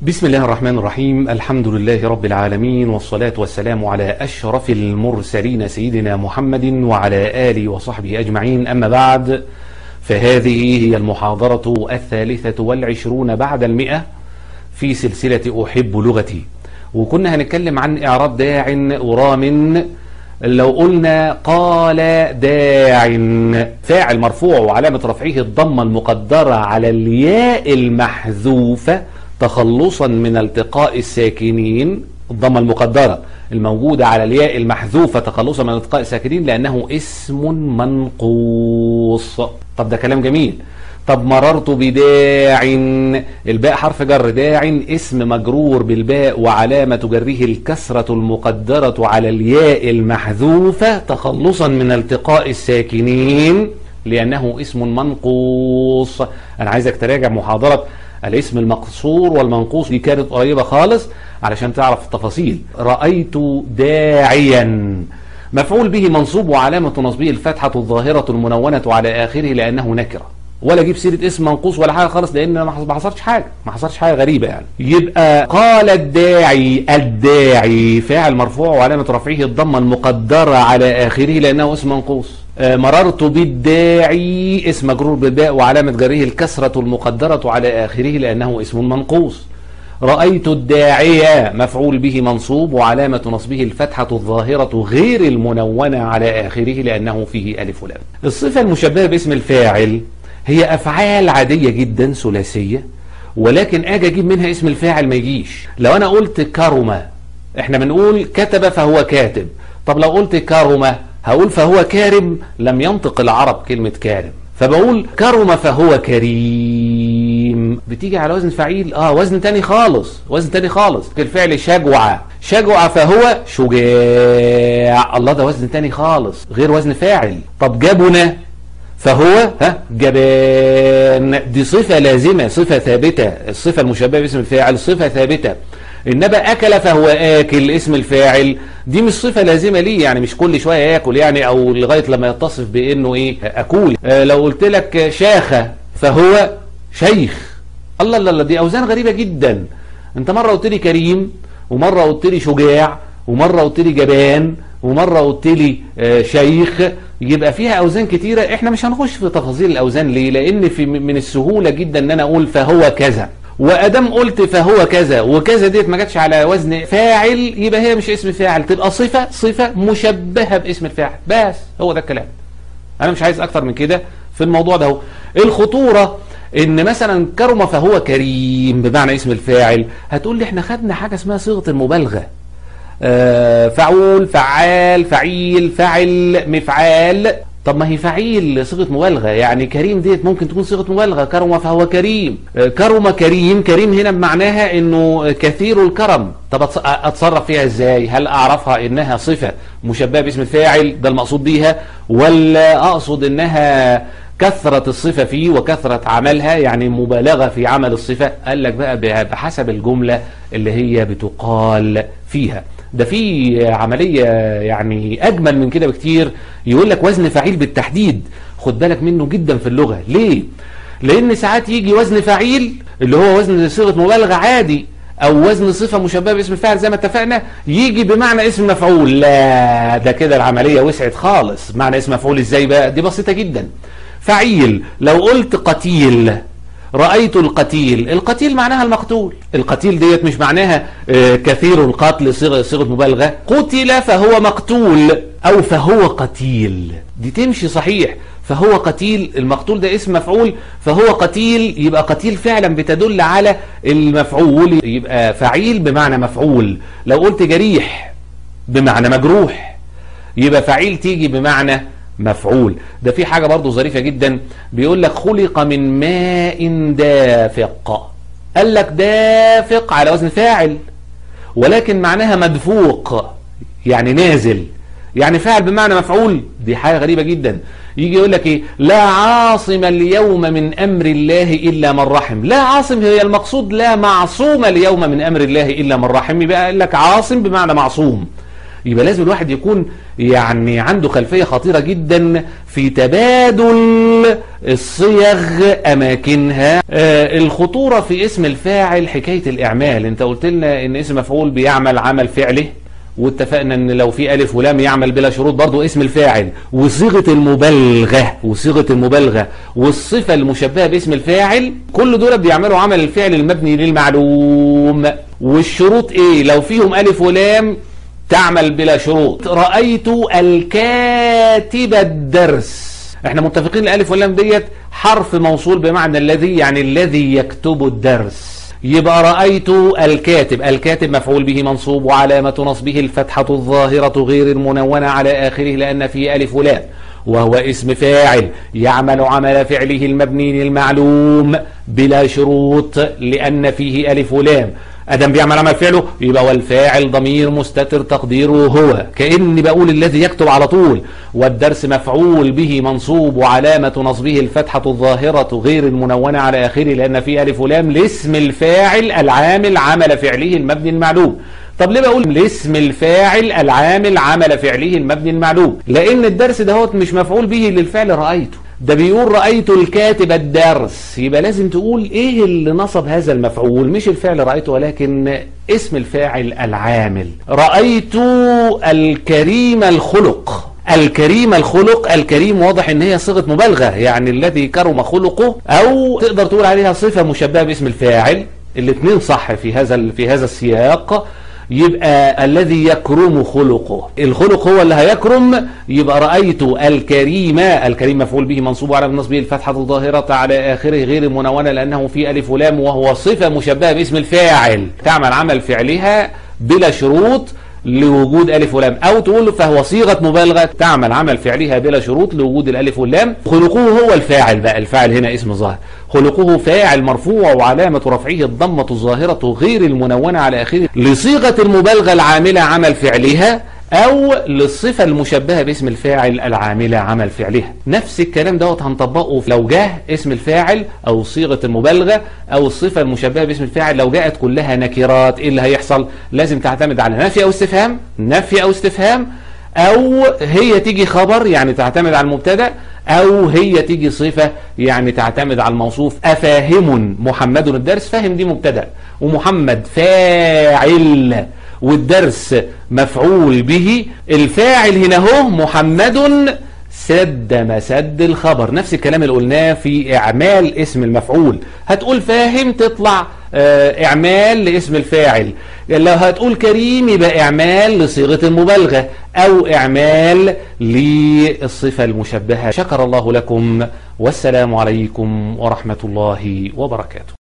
بسم الله الرحمن الرحيم الحمد لله رب العالمين والصلاة والسلام على أشرف المرسلين سيدنا محمد وعلى آله وصحبه أجمعين أما بعد فهذه هي المحاضرة الثالثة والعشرون بعد المئة في سلسلة أحب لغتي وكنا هنتكلم عن إعراب داع ورام لو قلنا قال داع فاعل مرفوع وعلامة رفعه الضمة المقدرة على الياء المحذوفة تخلصا من التقاء الساكنين الضمة المقدرة الموجودة على الياء المحذوفة تخلصا من التقاء الساكنين لأنه اسم منقوص طب ده كلام جميل طب مررت بداع الباء حرف جر داع اسم مجرور بالباء وعلامة جره الكسرة المقدرة على الياء المحذوفة تخلصا من التقاء الساكنين لأنه اسم منقوص أنا عايزك تراجع محاضرة الاسم المقصور والمنقوص دي كانت قريبة خالص علشان تعرف التفاصيل رأيت داعيا مفعول به منصوب وعلامة نصبه الفتحة الظاهرة المنونة على آخره لأنه نكرة ولا اجيب سيره اسم منقوص ولا حاجه خالص لان ما حصلش حاجه ما حصلش حاجه غريبه يعني يبقى قال الداعي الداعي فاعل مرفوع وعلامه رفعه الضمه المقدره على اخره لانه اسم منقوص آه مررت بالداعي اسم مجرور بالباء وعلامه جره الكسره المقدره على اخره لانه اسم منقوص رأيت الداعية مفعول به منصوب وعلامة نصبه الفتحة الظاهرة غير المنونة على آخره لأنه فيه ألف ولام الصفة المشبهة باسم الفاعل هي افعال عادية جدا ثلاثية ولكن اجي اجيب منها اسم الفاعل ما يجيش لو انا قلت كرم احنا بنقول كتب فهو كاتب طب لو قلت كرم هقول فهو كارم لم ينطق العرب كلمة كارم فبقول كرم فهو كريم بتيجي على وزن فعيل اه وزن تاني خالص وزن تاني خالص الفعل شجوع شجوع فهو شجاع الله ده وزن تاني خالص غير وزن فاعل طب جبن فهو ها جبان دي صفة لازمة صفة ثابتة الصفة المشبهة باسم الفاعل صفة ثابتة إنما أكل فهو آكل اسم الفاعل دي مش صفة لازمة ليه يعني مش كل شوية ياكل يعني أو لغاية لما يتصف بأنه إيه أكول آه لو قلت لك شاخة فهو شيخ الله الله الله دي أوزان غريبة جدا أنت مرة قلت لي كريم ومرة قلت لي شجاع ومرة قلت لي جبان ومرة قلت لي آه شيخ يبقى فيها اوزان كتيرة احنا مش هنخش في تفاصيل الاوزان ليه لان في من السهولة جدا ان انا اقول فهو كذا وادام قلت فهو كذا وكذا ديت ما جاتش على وزن فاعل يبقى هي مش اسم فاعل تبقى صفة صفة مشبهة باسم الفاعل بس هو ده الكلام انا مش عايز اكتر من كده في الموضوع ده هو الخطورة ان مثلا كرم فهو كريم بمعنى اسم الفاعل هتقول لي احنا خدنا حاجة اسمها صيغة المبالغة آه فعول فعال فعيل فعل مفعال طب ما هي فعيل صيغه مبالغه يعني كريم ديت ممكن تكون صيغه مبالغه كرم فهو كريم آه كرم كريم كريم هنا بمعناها انه كثير الكرم طب اتصرف فيها ازاي هل اعرفها انها صفه مشبهه باسم الفاعل ده المقصود بيها ولا اقصد انها كثرة الصفة فيه وكثرة عملها يعني مبالغة في عمل الصفة قال لك بقى بحسب الجملة اللي هي بتقال فيها ده في عملية يعني أجمل من كده بكتير يقول لك وزن فعيل بالتحديد خد بالك منه جدا في اللغة ليه؟ لأن ساعات يجي وزن فعيل اللي هو وزن صيغة مبالغة عادي أو وزن صفة مشبهة باسم الفاعل زي ما اتفقنا يجي بمعنى اسم مفعول لا ده كده العملية وسعت خالص معنى اسم مفعول ازاي بقى؟ دي بسيطة جدا فعيل لو قلت قتيل رأيت القتيل القتيل معناها المقتول القتيل ديت مش معناها كثير القتل صيغة صيغة مبالغة قتل فهو مقتول أو فهو قتيل دي تمشي صحيح فهو قتيل المقتول ده اسم مفعول فهو قتيل يبقى قتيل فعلا بتدل على المفعول يبقى فعيل بمعنى مفعول لو قلت جريح بمعنى مجروح يبقى فعيل تيجي بمعنى مفعول ده في حاجة برضو ظريفة جدا بيقول لك خلق من ماء دافق قال لك دافق على وزن فاعل ولكن معناها مدفوق يعني نازل يعني فاعل بمعنى مفعول دي حاجة غريبة جدا يجي يقول لك ايه لا عاصم اليوم من امر الله الا من رحم لا عاصم هي المقصود لا معصوم اليوم من امر الله الا من رحم يبقى قال لك عاصم بمعنى معصوم يبقى لازم الواحد يكون يعني عنده خلفية خطيرة جدا في تبادل الصيغ أماكنها آه الخطورة في اسم الفاعل حكاية الإعمال انت قلت لنا ان اسم مفعول بيعمل عمل فعله واتفقنا ان لو في الف ولام يعمل بلا شروط برضو اسم الفاعل وصيغه المبالغه وصيغه المبالغه والصفه المشبهه باسم الفاعل كل دول بيعملوا عمل الفعل المبني للمعلوم والشروط ايه لو فيهم الف ولام تعمل بلا شروط رايت الكاتب الدرس احنا متفقين الالف واللام ديت حرف موصول بمعنى الذي يعني الذي يكتب الدرس يبقى رأيت الكاتب الكاتب مفعول به منصوب وعلامة نصبه الفتحة الظاهرة غير المنونة على آخره لأن فيه ألف ولام وهو اسم فاعل يعمل عمل فعله المبني للمعلوم بلا شروط لأن فيه ألف ولام ادم بيعمل عمل فعله يبقى والفاعل ضمير مستتر تقديره هو كاني بقول الذي يكتب على طول والدرس مفعول به منصوب وعلامه نصبه الفتحه الظاهره غير المنونه على اخره لان في الف ولام لاسم الفاعل العامل عمل فعله المبني المعلوم طب ليه بقول لاسم الفاعل العامل عمل فعله المبني المعلوم لان الدرس دهوت مش مفعول به للفعل رايته ده بيقول رأيت الكاتب الدرس يبقى لازم تقول ايه اللي نصب هذا المفعول مش الفعل رأيته ولكن اسم الفاعل العامل رأيت الكريم الخلق الكريم الخلق الكريم واضح ان هي صيغه مبالغه يعني الذي كرم خلقه او تقدر تقول عليها صفه مشبهه باسم الفاعل الاثنين صح في هذا في هذا السياق يبقى الذي يكرم خلقه الخلق هو اللي هيكرم يبقى رأيت الكريم الكريم مفعول به منصوب على نصبه الفتحة الظاهرة على آخره غير منونة لأنه في ألف ولام وهو صفة مشبهة باسم الفاعل تعمل عمل فعلها بلا شروط لوجود ألف ولام أو تقول فهو صيغة مبالغة تعمل عمل فعلها بلا شروط لوجود الألف واللام خلقه هو الفاعل بقى الفاعل هنا اسم ظاهر خلقه فاعل مرفوع وعلامة رفعه الضمة الظاهرة غير المنونة على آخره لصيغة المبالغة العاملة عمل فعلها او للصفة المشبهة باسم الفاعل العاملة عمل فعلها نفس الكلام دوت هنطبقه لو جاء اسم الفاعل او صيغة المبالغة او الصفة المشبهة باسم الفاعل لو جاءت كلها نكرات ايه اللي هيحصل لازم تعتمد على نفي او استفهام نفي او استفهام او هي تيجي خبر يعني تعتمد على المبتدا او هي تيجي صفة يعني تعتمد على الموصوف افاهم محمد الدرس فاهم دي مبتدا ومحمد فاعل والدرس مفعول به الفاعل هنا هو محمد سد مسد الخبر نفس الكلام اللي قلناه في اعمال اسم المفعول هتقول فاهم تطلع اه اعمال لاسم الفاعل لو هتقول كريم يبقى اعمال لصيغة المبالغة او اعمال للصفة المشبهة شكر الله لكم والسلام عليكم ورحمة الله وبركاته